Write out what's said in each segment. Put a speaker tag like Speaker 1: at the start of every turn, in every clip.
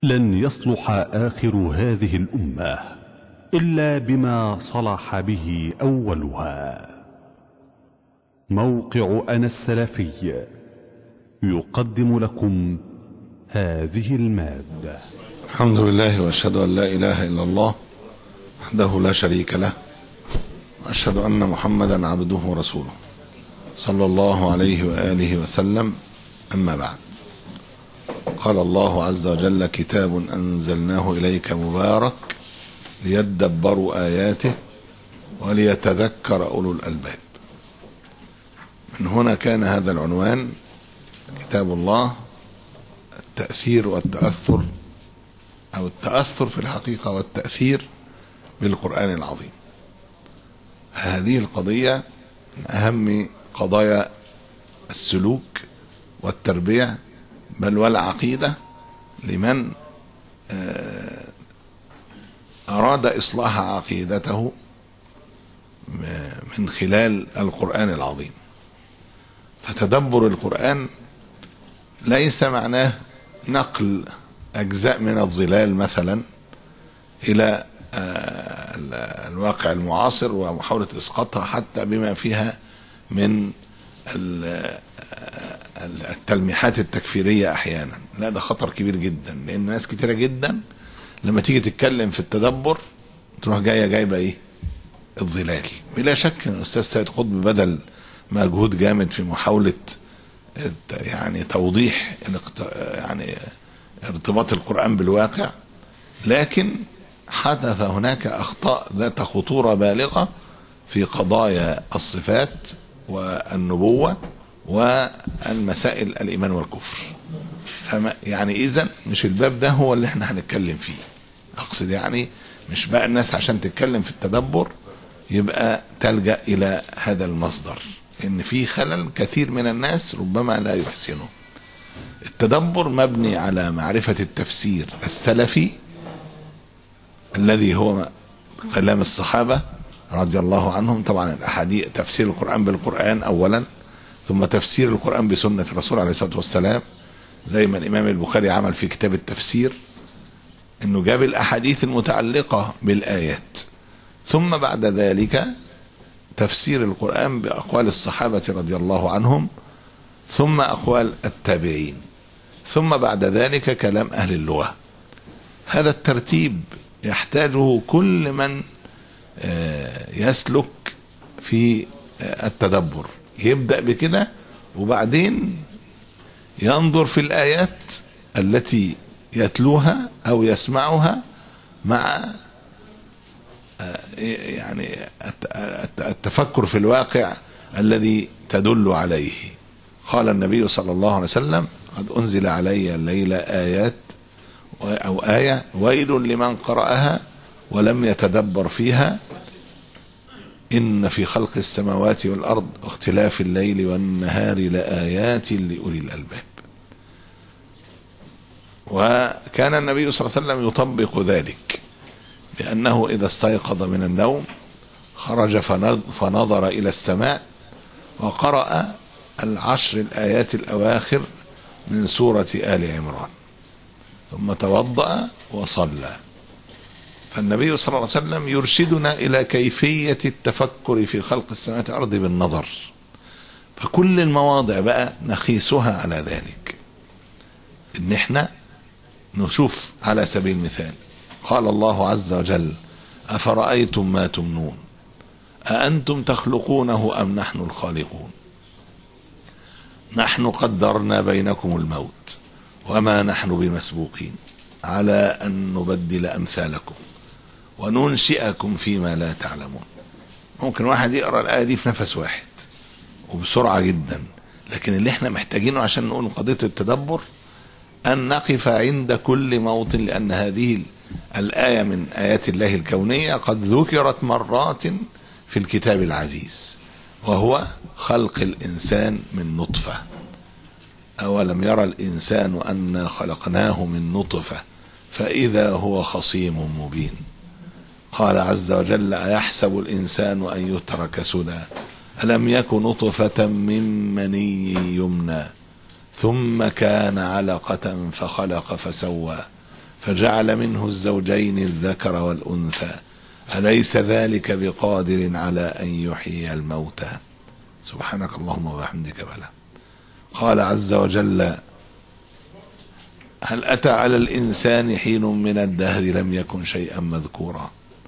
Speaker 1: لن يصلح اخر هذه الامه الا بما صلح به اولها موقع انا السلفي يقدم لكم هذه الماده
Speaker 2: الحمد لله واشهد ان لا اله الا الله وحده لا شريك له واشهد ان محمدا عبده ورسوله صلى الله عليه واله وسلم اما بعد قال الله عز وجل كتاب انزلناه اليك مبارك ليدبروا اياته وليتذكر اولو الالباب من هنا كان هذا العنوان كتاب الله التاثير والتاثر او التاثر في الحقيقه والتاثير بالقران العظيم هذه القضيه من اهم قضايا السلوك والتربيه بل والعقيده لمن اراد اصلاح عقيدته من خلال القران العظيم فتدبر القران ليس معناه نقل اجزاء من الظلال مثلا الى الواقع المعاصر ومحاوله اسقاطها حتى بما فيها من التلميحات التكفيريه احيانا لا ده خطر كبير جدا لان ناس كتيره جدا لما تيجي تتكلم في التدبر تروح جايه جايبه ايه الظلال بلا شك ان الاستاذ سيد قطب بذل مجهود جامد في محاوله يعني توضيح يعني ارتباط القران بالواقع لكن حدث هناك اخطاء ذات خطوره بالغه في قضايا الصفات والنبوه والمسائل الايمان والكفر فما يعني اذا مش الباب ده هو اللي احنا هنتكلم فيه اقصد يعني مش بقى الناس عشان تتكلم في التدبر يبقى تلجا الى هذا المصدر ان في خلل كثير من الناس ربما لا يحسنه التدبر مبني على معرفه التفسير السلفي الذي هو كلام الصحابه رضي الله عنهم طبعا الاحاديث تفسير القران بالقران اولا ثم تفسير القران بسنه الرسول عليه الصلاه والسلام زي ما الامام البخاري عمل في كتاب التفسير انه جاب الاحاديث المتعلقه بالايات ثم بعد ذلك تفسير القران باقوال الصحابه رضي الله عنهم ثم اقوال التابعين ثم بعد ذلك كلام اهل اللغه هذا الترتيب يحتاجه كل من يسلك في التدبر يبدا بكده وبعدين ينظر في الايات التي يتلوها او يسمعها مع يعني التفكر في الواقع الذي تدل عليه قال النبي صلى الله عليه وسلم قد انزل علي الليله ايات او ايه ويل لمن قراها ولم يتدبر فيها إن في خلق السماوات والأرض واختلاف الليل والنهار لآيات لأولي الألباب وكان النبي صلى الله عليه وسلم يطبق ذلك بأنه إذا استيقظ من النوم خرج فنظر إلى السماء وقرأ العشر الآيات الأواخر من سورة آل عمران ثم توضأ وصلى فالنبي صلى الله عليه وسلم يرشدنا الى كيفيه التفكر في خلق السماوات والارض بالنظر فكل المواضع بقى نقيسها على ذلك ان احنا نشوف على سبيل المثال قال الله عز وجل افرايتم ما تمنون اانتم تخلقونه ام نحن الخالقون نحن قدرنا بينكم الموت وما نحن بمسبوقين على ان نبدل امثالكم وننشئكم فيما لا تعلمون ممكن واحد يقرا الايه دي في نفس واحد وبسرعه جدا لكن اللي احنا محتاجينه عشان نقول قضيه التدبر ان نقف عند كل موطن لان هذه الايه من ايات الله الكونيه قد ذكرت مرات في الكتاب العزيز وهو خلق الانسان من نطفه اولم يرى الانسان انا خلقناه من نطفه فاذا هو خصيم مبين قال عز وجل أيحسب الإنسان أن يترك سدى ألم يك نطفة من مني يمنى ثم كان علقة فخلق فسوى فجعل منه الزوجين الذكر والأنثى أليس ذلك بقادر على أن يحيي الموتى سبحانك اللهم وبحمدك بلى قال عز وجل هل أتى على الإنسان حين من الدهر لم يكن شيئا مذكورا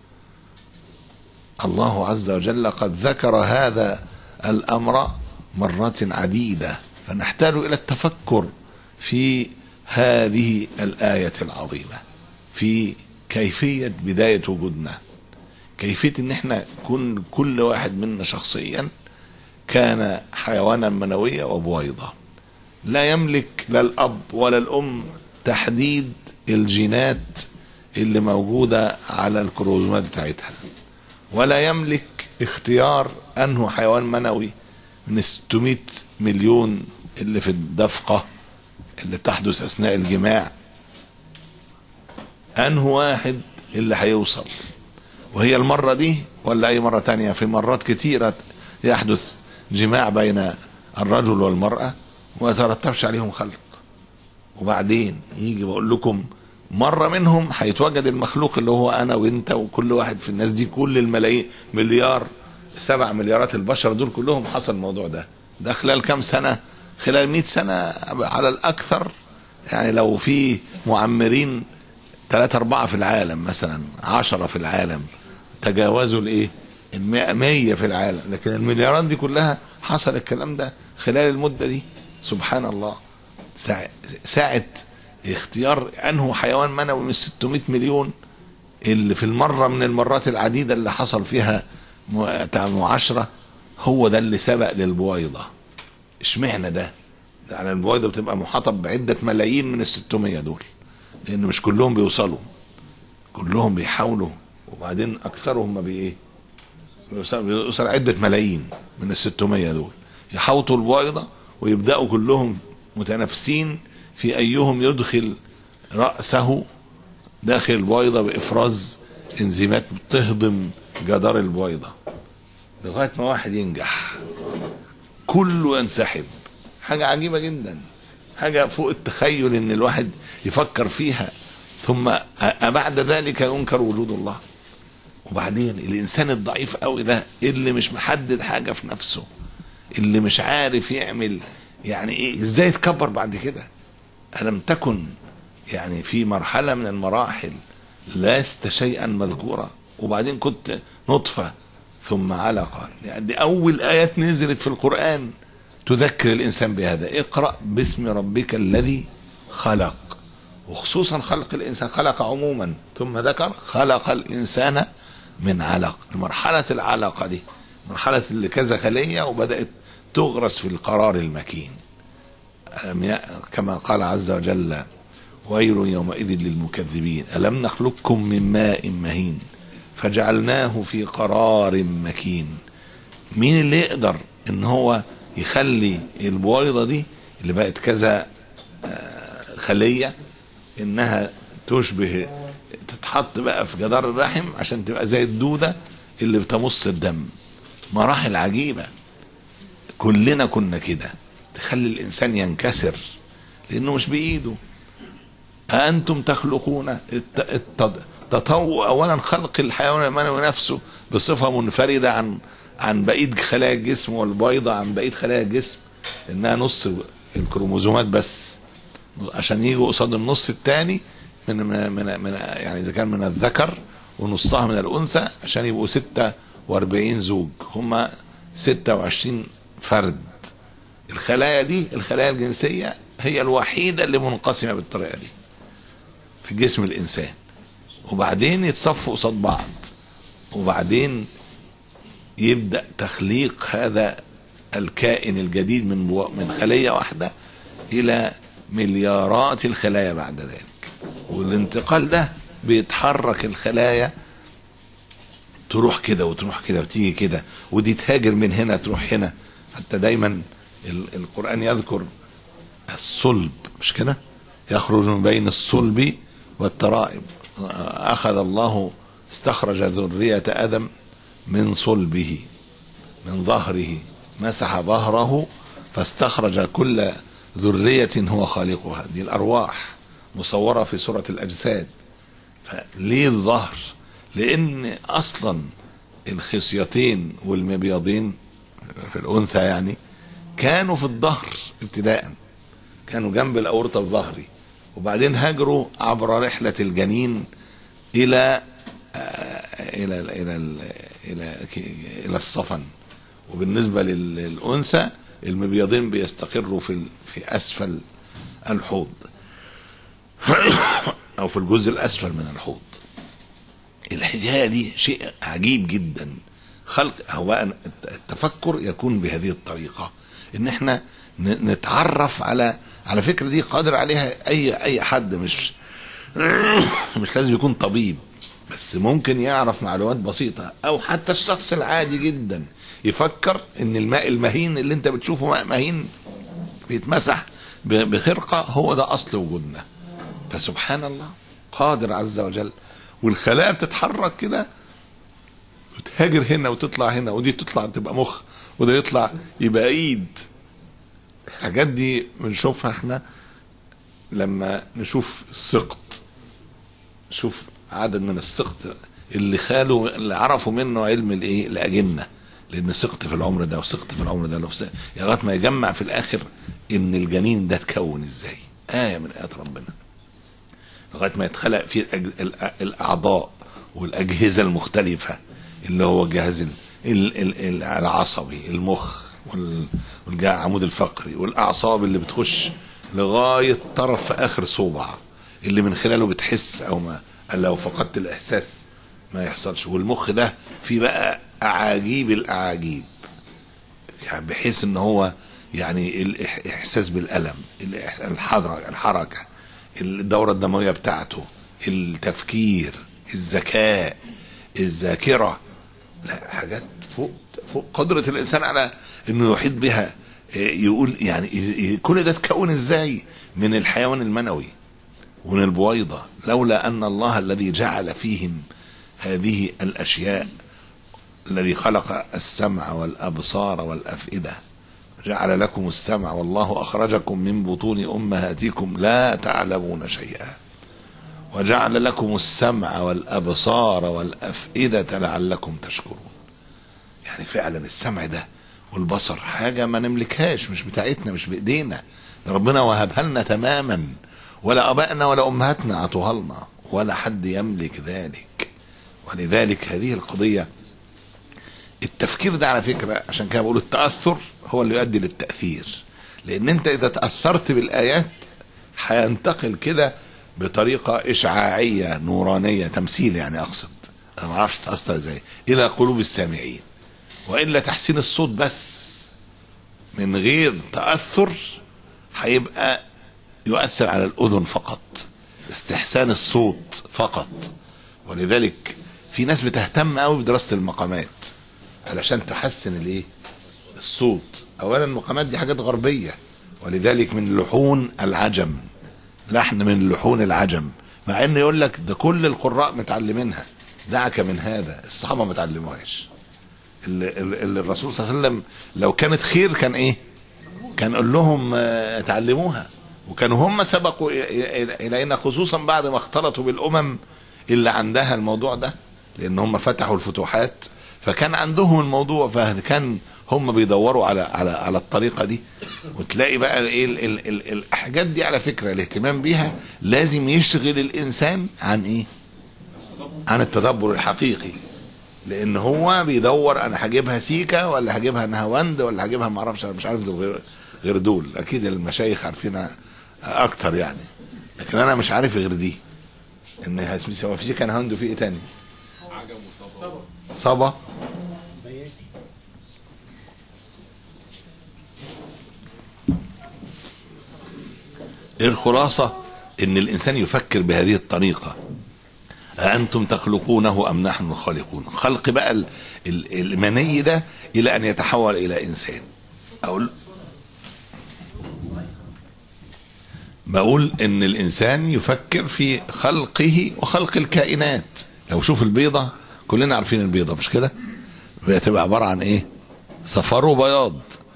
Speaker 2: الله عز وجل قد ذكر هذا الأمر مرات عديدة فنحتاج إلى التفكر في هذه الآية العظيمة في كيفية بداية وجودنا كيفية ان احنا كن كل واحد منا شخصيا كان حيوانا منويا وبويضة لا يملك لا الأب ولا الأم تحديد الجينات اللي موجودة على الكروموزومات بتاعتها ولا يملك اختيار أنه حيوان منوي من 600 مليون اللي في الدفقة اللي تحدث أثناء الجماع أنه واحد اللي هيوصل وهي المرة دي ولا أي مرة تانية في مرات كتيرة يحدث جماع بين الرجل والمرأة وما يترتبش عليهم خلق وبعدين يجي بقول لكم مرة منهم هيتوجد المخلوق اللي هو أنا وأنت وكل واحد في الناس دي كل الملايين مليار سبع مليارات البشر دول كلهم حصل الموضوع ده ده خلال كام سنة خلال 100 سنة على الأكثر يعني لو في معمرين ثلاثة أربعة في العالم مثلا عشرة في العالم تجاوزوا الإيه المئة مية في العالم لكن المليارات دي كلها حصل الكلام ده خلال المدة دي سبحان الله ساعة, ساعة اختيار أنه حيوان منوي من 600 مليون اللي في المرة من المرات العديدة اللي حصل فيها معاشرة هو ده اللي سبق للبويضة اشمعنى ده يعني البويضة بتبقى محاطة بعدة ملايين من ال 600 دول لأن مش كلهم بيوصلوا كلهم بيحاولوا وبعدين أكثرهم ما بإيه بيوصل عدة ملايين من ال 600 دول يحوطوا البويضة ويبدأوا كلهم متنافسين في أيهم يدخل رأسه داخل البويضة بإفراز إنزيمات تهضم جدار البويضة لغاية ما واحد ينجح كله ينسحب حاجة عجيبة جدا حاجة فوق التخيل ان الواحد يفكر فيها ثم بعد ذلك ينكر وجود الله وبعدين الانسان الضعيف قوي ده اللي مش محدد حاجة في نفسه اللي مش عارف يعمل يعني ايه ازاي يتكبر بعد كده ألم تكن يعني في مرحلة من المراحل لست شيئا مذكورا وبعدين كنت نطفة ثم علقة يعني دي أول آيات نزلت في القرآن تذكر الإنسان بهذا اقرأ باسم ربك الذي خلق وخصوصا خلق الإنسان خلق عموما ثم ذكر خلق الإنسان من علق مرحلة العلقة دي مرحلة اللي كذا خلية وبدأت تغرس في القرار المكين كما قال عز وجل ويل يومئذ للمكذبين ألم نخلقكم من ماء مهين فجعلناه في قرار مكين مين اللي يقدر ان هو يخلي البويضة دي اللي بقت كذا خلية انها تشبه تتحط بقى في جدار الرحم عشان تبقى زي الدودة اللي بتمص الدم مراحل عجيبة كلنا كنا كده تخلي الانسان ينكسر لانه مش بايده أأنتم تخلقون تطوع أولا خلق الحيوان المنوي نفسه بصفة منفردة عن عن بقية خلايا الجسم والبيضة عن بقية خلايا الجسم إنها نص الكروموزومات بس عشان يجوا قصاد النص الثاني من من من, من يعني إذا كان من الذكر ونصها من الأنثى عشان يبقوا 46 زوج هم 26 فرد الخلايا دي الخلايا الجنسية هي الوحيدة اللي منقسمة بالطريقة دي في جسم الإنسان وبعدين يتصفوا قصاد بعض وبعدين يبدأ تخليق هذا الكائن الجديد من من خلية واحدة إلى مليارات الخلايا بعد ذلك والانتقال ده بيتحرك الخلايا تروح كده وتروح كده وتيجي كده ودي تهاجر من هنا تروح هنا حتى دايما القرآن يذكر الصلب مش كده يخرج من بين الصلب والترائب أخذ الله استخرج ذرية آدم من صلبه من ظهره مسح ظهره فاستخرج كل ذرية هو خالقها دي الأرواح مصورة في صورة الأجساد فليه الظهر لأن أصلا الخصيتين والمبيضين في الأنثى يعني كانوا في الظهر ابتداء كانوا جنب الأورطة الظهري وبعدين هاجروا عبر رحلة الجنين إلى آه، إلى إلى إلى إلى, إلى الصفن وبالنسبة لل- للأنثى المبيضين بيستقروا في ال- في أسفل الحوض أو في الجزء الأسفل من الحوض الحكاية دي شيء عجيب جدا خلق هو التفكر يكون بهذه الطريقة ان احنا ن- نتعرف على على فكرة دي قادر عليها اي اي حد مش مش لازم يكون طبيب بس ممكن يعرف معلومات بسيطة او حتى الشخص العادي جدا يفكر ان الماء المهين اللي انت بتشوفه ماء مهين بيتمسح ب- بخرقة هو ده اصل وجودنا فسبحان الله قادر عز وجل والخلايا بتتحرك كده وتهاجر هنا وتطلع هنا ودي تطلع تبقى مخ وده يطلع يبقى ايد الحاجات دي بنشوفها احنا لما نشوف السقط شوف عدد من السقط اللي خالوا اللي عرفوا منه علم الايه الاجنه لان سقط في العمر ده وسقط في العمر ده لو س- لغايه ما يجمع في الاخر ان الجنين ده اتكون ازاي ايه من ايات ربنا لغايه ما يتخلق فيه الأج- الأ- الاعضاء والاجهزه المختلفه اللي هو الجهاز ال- ال- ال- ال- العصبي المخ وال- والعمود الفقري والاعصاب اللي بتخش لغايه طرف اخر صوبع اللي من خلاله بتحس او ما لو فقدت الاحساس ما يحصلش والمخ ده فيه بقى اعاجيب الاعاجيب يعني بحيث ان هو يعني الاحساس بالالم الإح- الحركه الحركه الدوره الدمويه بتاعته التفكير الذكاء الذاكره لا حاجات فوق فوق قدره الانسان على انه يحيط بها إيه، يقول يعني إيه، كل ده اتكون ازاي من الحيوان المنوي ومن البويضه لولا ان الله الذي جعل فيهم هذه الاشياء الذي خلق السمع والابصار والافئده جعل لكم السمع والله اخرجكم من بطون امهاتكم لا تعلمون شيئا وجعل لكم السمع والابصار والافئده لعلكم تشكرون يعني فعلا السمع ده والبصر حاجه ما نملكهاش مش بتاعتنا مش بايدينا ده ربنا وهبها لنا تماما ولا ابائنا ولا امهاتنا عطوها لنا ولا حد يملك ذلك ولذلك هذه القضيه التفكير ده على فكره عشان كده بقول التاثر هو اللي يؤدي للتاثير لان انت اذا تاثرت بالايات هينتقل كده بطريقه اشعاعيه نورانيه تمثيل يعني اقصد انا ما اعرفش تاثر ازاي الى قلوب السامعين والا تحسين الصوت بس من غير تاثر هيبقى يؤثر على الاذن فقط استحسان الصوت فقط ولذلك في ناس بتهتم قوي بدراسه المقامات علشان تحسن الايه الصوت اولا المقامات دي حاجات غربيه ولذلك من لحون العجم لحن من لحون العجم مع ان يقول لك ده كل القراء متعلمينها دعك من هذا الصحابه ما تعلموهاش اللي, اللي الرسول صلى الله عليه وسلم لو كانت خير كان ايه كان قال لهم آه، اتعلموها وكانوا هم سبقوا إ- إ- الينا خصوصا بعد ما اختلطوا بالامم اللي عندها الموضوع ده لان هم فتحوا الفتوحات فكان عندهم الموضوع فكان هم بيدوروا على على على الطريقه دي وتلاقي بقى ايه ال- ال- ال- الحاجات دي على فكره الاهتمام بيها لازم يشغل الانسان عن ايه؟ عن التدبر الحقيقي لان هو بيدور انا هجيبها سيكا ولا هجيبها نهاوند ولا هجيبها ما اعرفش أنا مش عارف دول غير غير دول اكيد المشايخ عارفينها اكتر يعني لكن انا مش عارف غير دي ان اسمها هو في سيكا نهاوند وفي ايه تاني؟ صبا ايه الخلاصة ان الانسان يفكر بهذه الطريقة أأنتم تخلقونه أم نحن الخالقون خلق بقى ال- ال- المني ده إلى أن يتحول إلى إنسان أقول بقول إن الإنسان يفكر في خلقه وخلق الكائنات لو شوف البيضة كلنا عارفين البيضة مش كده بتبقى عبارة عن إيه صفار وبياض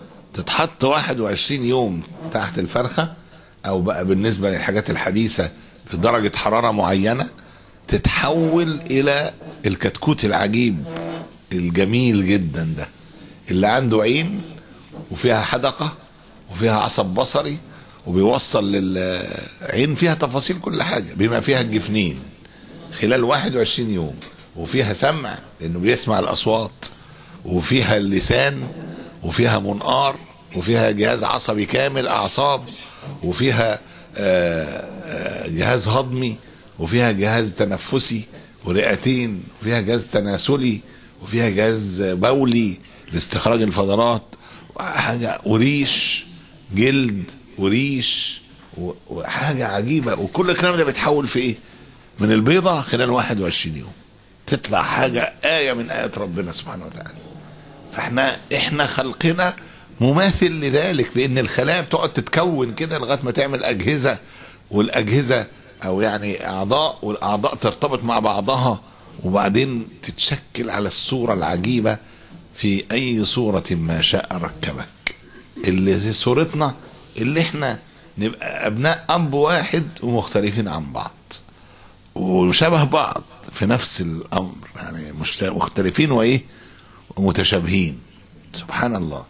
Speaker 2: تتحط 21 يوم تحت الفرخة أو بقى بالنسبة للحاجات الحديثة في درجة حرارة معينة تتحول إلى الكتكوت العجيب الجميل جدا ده اللي عنده عين وفيها حدقة وفيها عصب بصري وبيوصل للعين فيها تفاصيل كل حاجة بما فيها الجفنين خلال 21 يوم وفيها سمع لأنه بيسمع الأصوات وفيها اللسان وفيها منقار وفيها جهاز عصبي كامل أعصاب وفيها آه، آه، جهاز هضمي وفيها جهاز تنفسي ورئتين وفيها جهاز تناسلي وفيها جهاز بولي لاستخراج الفضلات وحاجة وريش جلد وريش و- وحاجة عجيبة وكل الكلام ده بيتحول في ايه من البيضة خلال 21 يوم تطلع حاجة آية من آيات ربنا سبحانه وتعالى فاحنا احنا خلقنا مماثل لذلك بان الخلايا بتقعد تتكون كده لغايه ما تعمل اجهزه والاجهزه او يعني اعضاء والاعضاء ترتبط مع بعضها وبعدين تتشكل على الصوره العجيبه في اي صوره ما شاء ركبك اللي زي صورتنا اللي احنا نبقى ابناء اب واحد ومختلفين عن بعض وشبه بعض في نفس الامر يعني مشت- مختلفين وايه ومتشابهين سبحان الله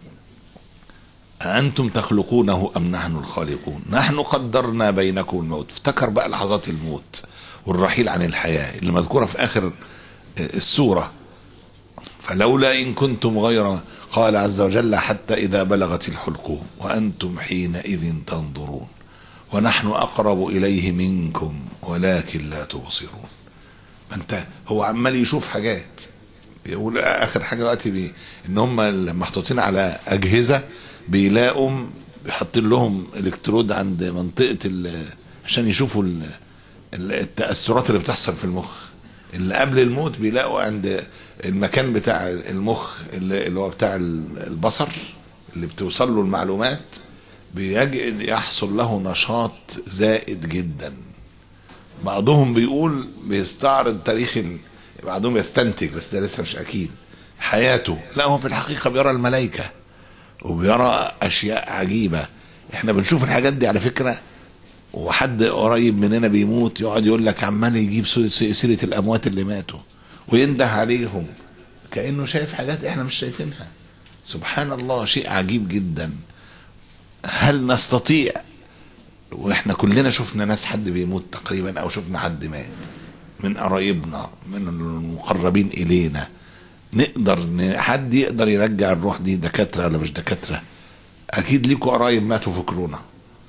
Speaker 2: أأنتم تخلقونه أم نحن الخالقون نحن قدرنا بينكم الموت افتكر بقى لحظات الموت والرحيل عن الحياة اللي مذكورة في آخر السورة فلولا إن كنتم غير قال عز وجل حتى إذا بلغت الحلقوم وأنتم حينئذ تنظرون ونحن أقرب إليه منكم ولكن لا تبصرون ما انت هو عمال يشوف حاجات بيقول اخر حاجه دلوقتي بي ان هم اللي محطوطين على اجهزه بيلاقوا بيحطين لهم الكترود عند منطقه ال- عشان يشوفوا ال- ال- التاثرات اللي بتحصل في المخ اللي قبل الموت بيلاقوا عند المكان بتاع المخ اللي اللي هو بتاع ال- البصر اللي بتوصل له المعلومات بيجد يحصل له نشاط زائد جدا بعضهم بيقول بيستعرض تاريخ ال... بعضهم يستنتج بس ده لسه مش اكيد حياته لا هو في الحقيقه بيرى الملائكه وبيرى اشياء عجيبه احنا بنشوف الحاجات دي على فكره وحد قريب مننا بيموت يقعد يقول لك عمال يجيب سيرة- سيره الاموات اللي ماتوا وينده عليهم كانه شايف حاجات احنا مش شايفينها سبحان الله شيء عجيب جدا هل نستطيع واحنا كلنا شفنا ناس حد بيموت تقريبا او شفنا حد مات من قرايبنا من المقربين الينا نقدر ن- حد يقدر يرجع الروح دي دكاتره ولا مش دكاتره اكيد ليكوا قرايب ماتوا في كورونا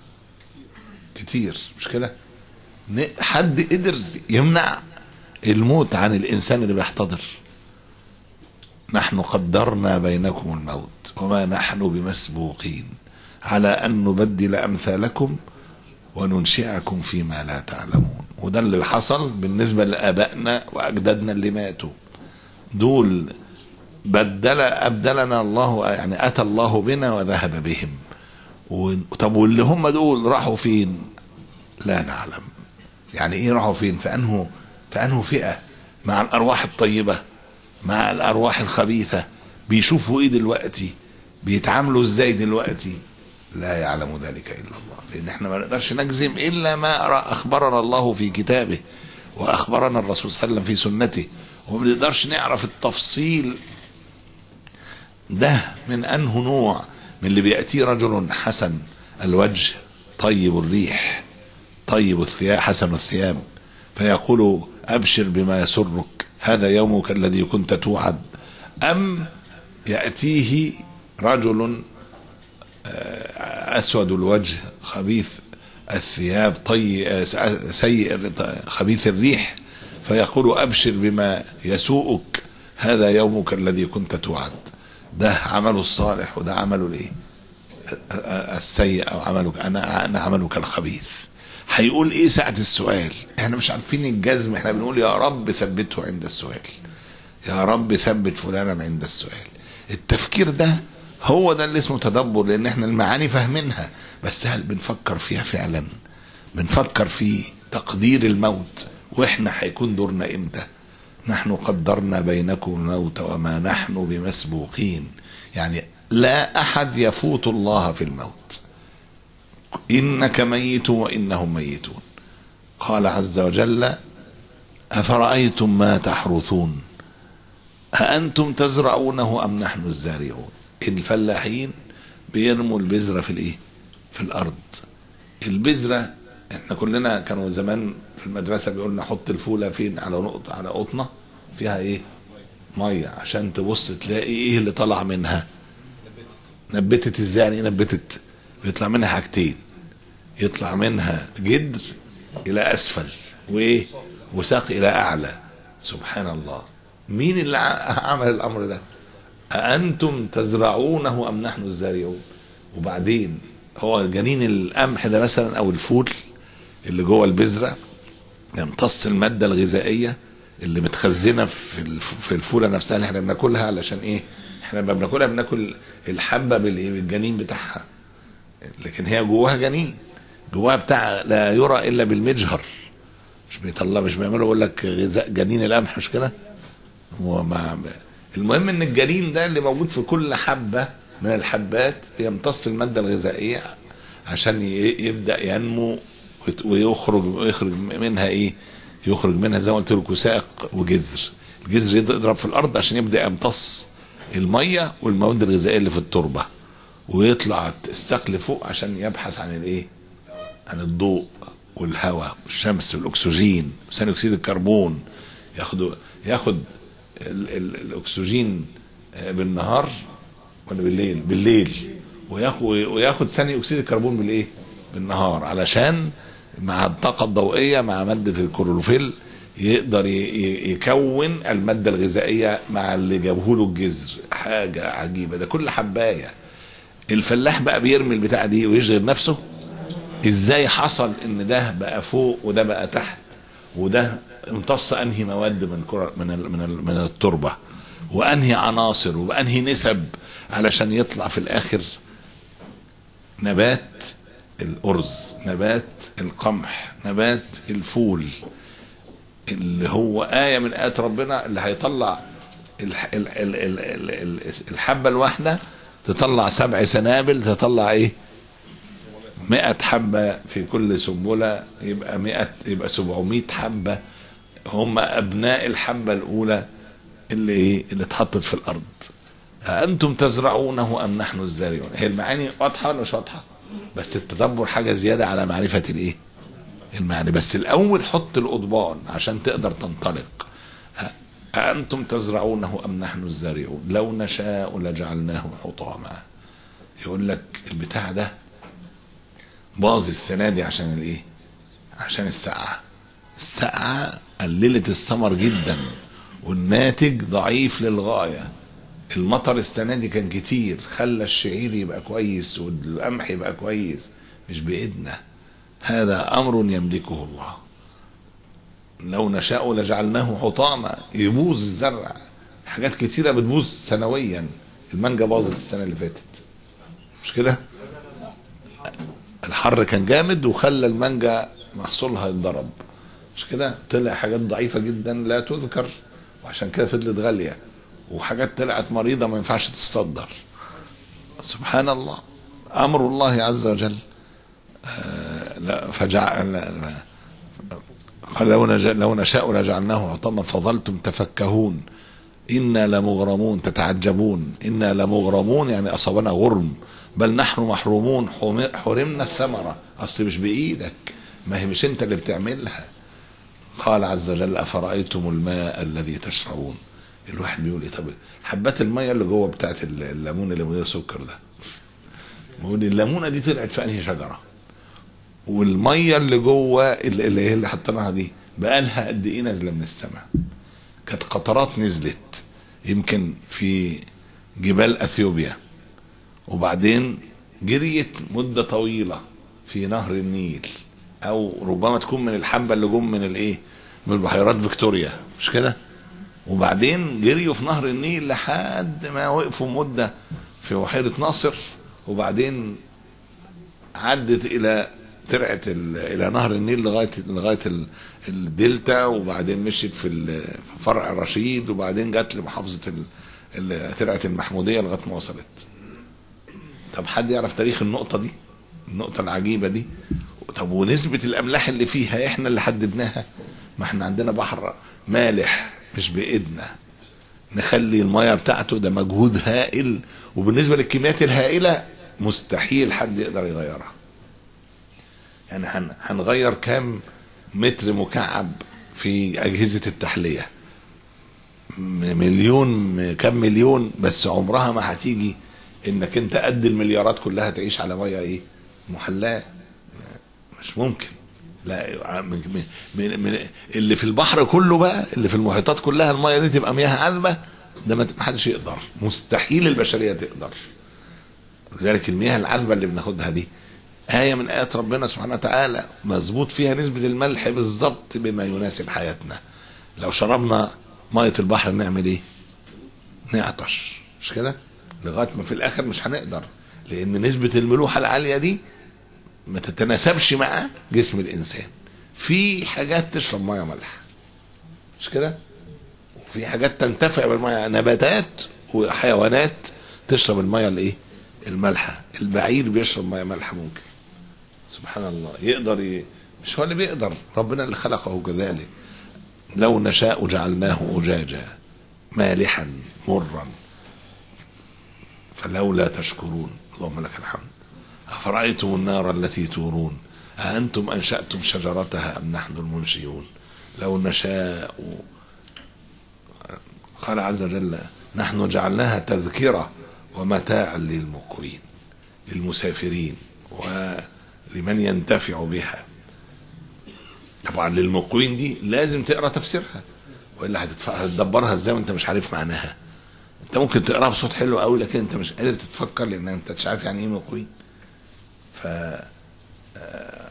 Speaker 2: كتير مش كده ن- حد قدر يمنع الموت عن الانسان اللي بيحتضر نحن قدرنا بينكم الموت وما نحن بمسبوقين على ان نبدل امثالكم وننشئكم فيما لا تعلمون وده اللي حصل بالنسبه لابائنا واجدادنا اللي ماتوا دول بدل ابدلنا الله يعني اتى الله بنا وذهب بهم و- طب واللي هم دول راحوا فين؟ لا نعلم يعني ايه راحوا فين؟ في انه في انه فئه مع الارواح الطيبه مع الارواح الخبيثه بيشوفوا ايه دلوقتي؟ بيتعاملوا ازاي دلوقتي؟ لا يعلم ذلك الا الله لان احنا ما نقدرش نجزم الا ما أرى- اخبرنا الله في كتابه واخبرنا الرسول صلى الله عليه وسلم في سنته وما بنقدرش نعرف التفصيل ده من انه نوع من اللي بياتيه رجل حسن الوجه طيب الريح طيب الثياب حسن الثياب فيقول ابشر بما يسرك هذا يومك الذي كنت توعد ام ياتيه رجل اسود الوجه خبيث الثياب طي سيء خبيث الريح فيقول ابشر بما يسوءك هذا يومك الذي كنت توعد ده عمله الصالح وده عمله الايه السيء او عملك انا انا عملك الخبيث هيقول ايه ساعه السؤال احنا مش عارفين الجزم احنا بنقول يا رب ثبته عند السؤال يا رب ثبت فلانا عند السؤال التفكير ده هو ده اللي اسمه تدبر لان احنا المعاني فاهمينها بس هل بنفكر فيها فعلا بنفكر في تقدير الموت واحنا هيكون دورنا امتى نحن قدرنا بينكم الموت وما نحن بمسبوقين يعني لا احد يفوت الله في الموت انك ميت وانهم ميتون قال عز وجل أفرأيتم ما تحرثون أأنتم تزرعونه أم نحن الزارعون الفلاحين بيرموا البذرة في الإيه في الأرض البذرة احنا كلنا كانوا زمان في المدرسة بيقول لنا حط الفولة فين على نقطة على قطنة فيها ايه مية عشان تبص تلاقي ايه اللي طلع منها نبتت ازاي يعني ايه نبتت بيطلع منها حاجتين يطلع منها جدر الى اسفل وايه وساق الى اعلى سبحان الله مين اللي ع- عمل الامر ده أأنتم تزرعونه أم نحن الزارعون وبعدين هو جنين القمح ده مثلا أو الفول اللي جوه البذرة يمتص المادة الغذائية اللي متخزنة في الف- في الفولة نفسها اللي احنا بناكلها علشان ايه؟ احنا لما بناكلها بناكل الحبة بالإيه؟ بالجنين بتاعها لكن هي جواها جنين جواها بتاع لا يرى إلا بالمجهر مش بيطلع مش بيعملوا يقول لك غذاء جنين القمح مش كده؟ هو مع المهم ان الجنين ده اللي موجود في كل حبه من الحبات بيمتص الماده الغذائيه عشان ي- يبدا ينمو ويت- ويخرج ويخرج منها ايه؟ يخرج منها زي ما قلت لكم ساق وجذر الجذر يضرب في الارض عشان يبدا يمتص الميه والمواد الغذائيه اللي في التربه ويطلع الساق لفوق عشان يبحث عن الايه؟ عن الضوء والهواء والشمس والاكسجين وثاني اكسيد الكربون ياخد ياخد ال ال الاكسجين آه، بالنهار ولا بالليل بالليل وياخد وياخد ثاني اكسيد الكربون بالايه بالنهار علشان مع الطاقه الضوئيه مع ماده الكلوروفيل يقدر ي- ي- يكون الماده الغذائيه مع اللي جابه له الجذر حاجه عجيبه ده كل حبايه الفلاح بقى بيرمي البتاع دي ويشغل نفسه ازاي حصل ان ده بقى فوق وده بقى تحت وده امتص انهي مواد من كرة من ال من ال من التربه وانهي عناصر وانهي نسب علشان يطلع في الاخر نبات الارز نبات القمح نبات الفول اللي هو آية من آيات ربنا اللي هيطلع الح- ال- ال- ال- ال- ال- الحبة الواحدة تطلع سبع سنابل تطلع ايه مئة حبة في كل سنبلة يبقى مئة يبقى سبعمائة حبة هم أبناء الحبة الأولى اللي إيه اللي اتحطت في الأرض أنتم تزرعونه أم نحن الزارعون هي المعاني واضحة ولا مش واضحة بس التدبر حاجة زيادة على معرفة الإيه المعنى بس الأول حط القضبان عشان تقدر تنطلق أ- أأنتم تزرعونه أم نحن الزارعون لو نشاء لجعلناه حطاما يقول لك البتاع ده باظ السنه دي عشان الايه؟ عشان السقعه. السقعه قللت الثمر جدا والناتج ضعيف للغايه. المطر السنه دي كان كتير خلى الشعير يبقى كويس والقمح يبقى كويس مش بايدنا. هذا امر يملكه الله. لو نشاء لجعلناه حطاما يبوظ الزرع حاجات كتيره بتبوظ سنويا المانجا باظت السنه اللي فاتت مش كده؟ الحر كان جامد وخلى المانجا محصولها يتضرب مش كده طلع حاجات ضعيفة جدا لا تذكر وعشان كده فضلت غالية وحاجات طلعت مريضة ما ينفعش تتصدر سبحان الله أمر الله عز وجل آه لا فجعل لا- قال لو, نج- لو نشاء لجعلناه حطاما فظلتم تفكهون إنا لمغرمون تتعجبون إنا لمغرمون يعني أصابنا غرم بل نحن محرومون حم- حرمنا الثمرة أصل مش بإيدك ما هي مش أنت اللي بتعملها قال عز وجل أفرأيتم الماء الذي تشربون الواحد بيقول إيه طب حبات المية اللي جوه بتاعت الليمون اللي من غير سكر ده بيقول الليمونة دي طلعت في أنهي شجرة والمية اللي جوه اللي اللي هي اللي حطيناها دي بقالها قد إيه نازلة من السماء كانت قطرات نزلت يمكن في جبال اثيوبيا وبعدين جريت مده طويله في نهر النيل او ربما تكون من الحبه اللي جم من الايه من بحيرات فيكتوريا مش كده وبعدين جريوا في نهر النيل لحد ما وقفوا مده في بحيره ناصر وبعدين عدت الى طلعت ال- الى نهر النيل لغايه لغايه ال- الدلتا وبعدين مشيت في ال- في فرع رشيد وبعدين جت لمحافظه ال- ال- طلعت المحموديه لغايه ما وصلت. طب حد يعرف تاريخ النقطه دي؟ النقطه العجيبه دي طب ونسبة الأملاح اللي فيها إحنا اللي حددناها ما إحنا عندنا بحر مالح مش بإيدنا نخلي المياه بتاعته ده مجهود هائل وبالنسبة للكميات الهائلة مستحيل حد يقدر يغيرها يعني هن- هنغير كام متر مكعب في أجهزة التحلية م- مليون م- كام مليون بس عمرها ما هتيجي انك انت قد المليارات كلها تعيش على ميه ايه محلاه مش ممكن لا من من من من اللي في البحر كله بقى اللي في المحيطات كلها الميه دي تبقى مياه عذبه ده ما حدش يقدر مستحيل البشريه تقدر لذلك المياه العذبه اللي بناخدها دي آية من آيات ربنا سبحانه وتعالى مظبوط فيها نسبة الملح بالظبط بما يناسب حياتنا لو شربنا مية البحر نعمل ايه؟ نعطش مش كده؟ لغاية ما في الآخر مش هنقدر لأن نسبة الملوحة العالية دي ما تتناسبش مع جسم الإنسان في حاجات تشرب مية مالحة مش كده؟ وفي حاجات تنتفع بالمية نباتات وحيوانات تشرب المية الايه؟ المالحة البعير بيشرب مية مالحة ممكن سبحان الله يقدر ي... مش هو اللي بيقدر ربنا اللي خلقه كذلك لو نشاء جعلناه أجاجا مالحا مرا فلولا تشكرون اللهم لك الحمد أفرأيتم النار التي تورون أأنتم أنشأتم شجرتها أم نحن المنشئون لو نشاء قال عز وجل نحن جعلناها تذكرة ومتاعا للمقوين للمسافرين ولمن ينتفع بها طبعا للمقوين دي لازم تقرا تفسيرها والا هتدف- هتدبرها ازاي وانت مش عارف معناها انت ممكن تقراها بصوت حلو قوي لكن انت مش قادر تتفكر لان انت مش عارف يعني ايه مقوين ف آه،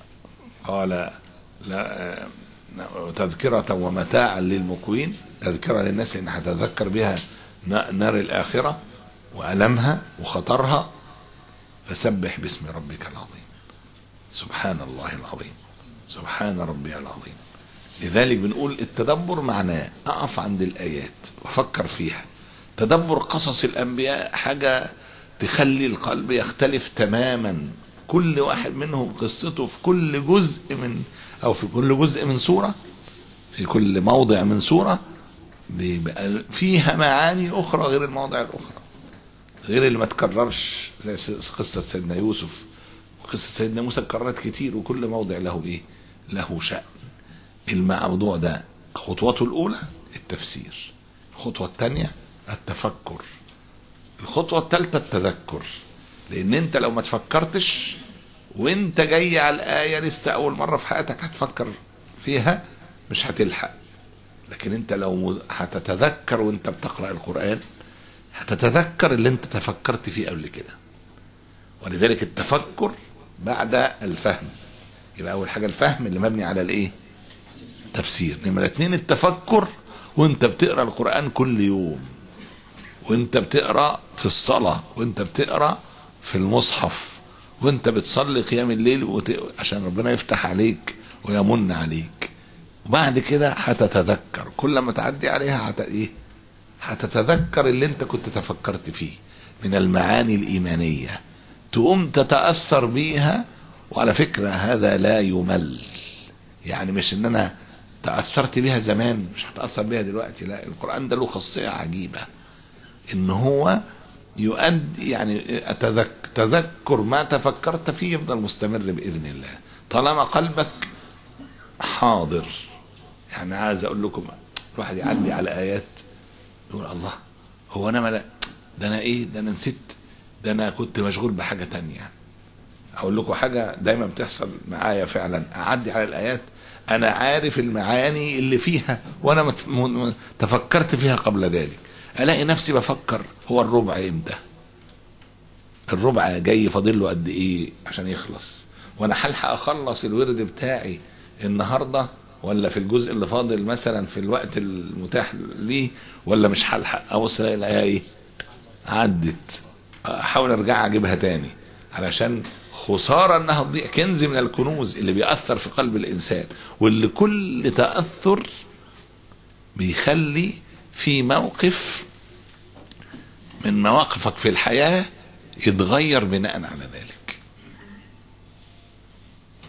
Speaker 2: قال لا آه، تذكرة ومتاعا للمقوين تذكرة للناس لأن هتذكر بها ن- نار الآخرة وألمها وخطرها فسبح باسم ربك العظيم سبحان الله العظيم سبحان ربي العظيم لذلك بنقول التدبر معناه أقف عند الآيات وأفكر فيها تدبر قصص الأنبياء حاجة تخلي القلب يختلف تماما كل واحد منهم قصته في كل جزء من أو في كل جزء من سورة في كل موضع من سورة بيبقى فيها معاني أخرى غير المواضع الأخرى غير اللي ما تكررش زي س- قصة سيدنا يوسف وقصة سيدنا موسى اتكررت كتير وكل موضع له إيه له شأن الموضوع ده خطوته الأولى التفسير الخطوة الثانية التفكر الخطوة الثالثة التذكر لأن أنت لو ما تفكرتش وأنت جاي على الآية لسه أول مرة في حياتك هتفكر فيها مش هتلحق لكن أنت لو م- هتتذكر وأنت بتقرأ القرآن هتتذكر اللي أنت تفكرت فيه قبل كده ولذلك التفكر بعد الفهم يبقى أول حاجة الفهم اللي مبني على الإيه؟ تفسير نمرة اتنين التفكر وانت بتقرا القرآن كل يوم وانت بتقرا في الصلاة وانت بتقرا في المصحف وانت بتصلي قيام الليل وت... عشان ربنا يفتح عليك ويمن عليك وبعد كده هتتذكر كل ما تعدي عليها هت... ايه هتتذكر اللي انت كنت تفكرت فيه من المعاني الإيمانية تقوم تتأثر بيها وعلى فكرة هذا لا يمل يعني مش ان انا تأثرت بيها زمان مش هتأثر بيها دلوقتي لا القرآن ده له خاصية عجيبة ان هو يؤدي يعني أتذك تذكر ما تفكرت فيه يفضل مستمر بإذن الله طالما قلبك حاضر يعني عايز اقول لكم الواحد يعدي على ايات يقول الله هو انا ملا ده انا ايه ده انا نسيت ده انا كنت مشغول بحاجه تانية اقول لكم حاجه دايما بتحصل معايا فعلا اعدي على الايات انا عارف المعاني اللي فيها وانا مت- م- م- تفكرت فيها قبل ذلك الاقي نفسي بفكر هو الربع امتى الربع جاي فاضل له قد ايه عشان يخلص وانا هلحق اخلص الورد بتاعي النهارده ولا في الجزء اللي فاضل مثلا في الوقت المتاح ليه ولا مش هلحق ابص الاقي الايه ايه عدت احاول ارجع اجيبها تاني علشان خساره انها تضيع كنز من الكنوز اللي بيأثر في قلب الانسان واللي كل تأثر بيخلي في موقف من مواقفك في الحياة يتغير بناء على ذلك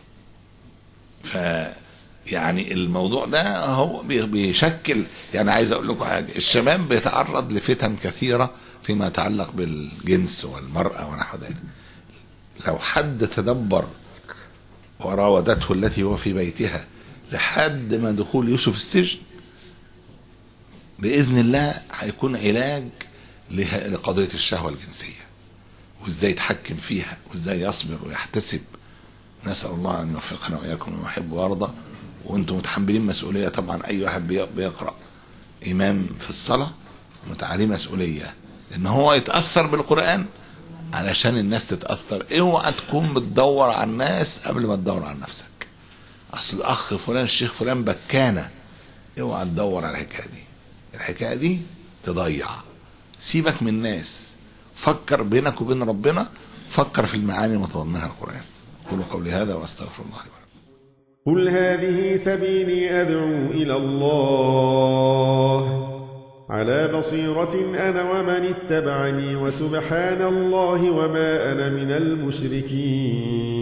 Speaker 2: ف يعني الموضوع ده هو بي- بيشكل يعني عايز اقول لكم حاجه الشباب بيتعرض لفتن كثيره فيما يتعلق بالجنس والمراه ونحو ذلك لو حد تدبر وراودته التي هو في بيتها لحد ما دخول يوسف السجن باذن الله هيكون علاج له- لقضيه الشهوه الجنسيه وازاي يتحكم فيها وازاي يصبر ويحتسب نسال الله ان يوفقنا واياكم لما يحب ويرضى وانتم متحملين مسؤوليه طبعا اي واحد بي- بيقرا امام في الصلاه متعاليه مسؤوليه ان هو يتاثر بالقران علشان الناس تتاثر اوعى تكون بتدور على الناس قبل ما تدور على نفسك اصل الاخ فلان الشيخ فلان بكانه اوعى تدور على الحكايه دي الحكايه دي تضيع سيبك من الناس فكر بينك وبين ربنا فكر في المعاني المتضمنها القران قولوا قولي هذا واستغفر الله لي ولكم
Speaker 3: قل هذه سبيلي أدعو إلى الله على بصيرة أنا ومن اتبعني وسبحان الله وما أنا من المشركين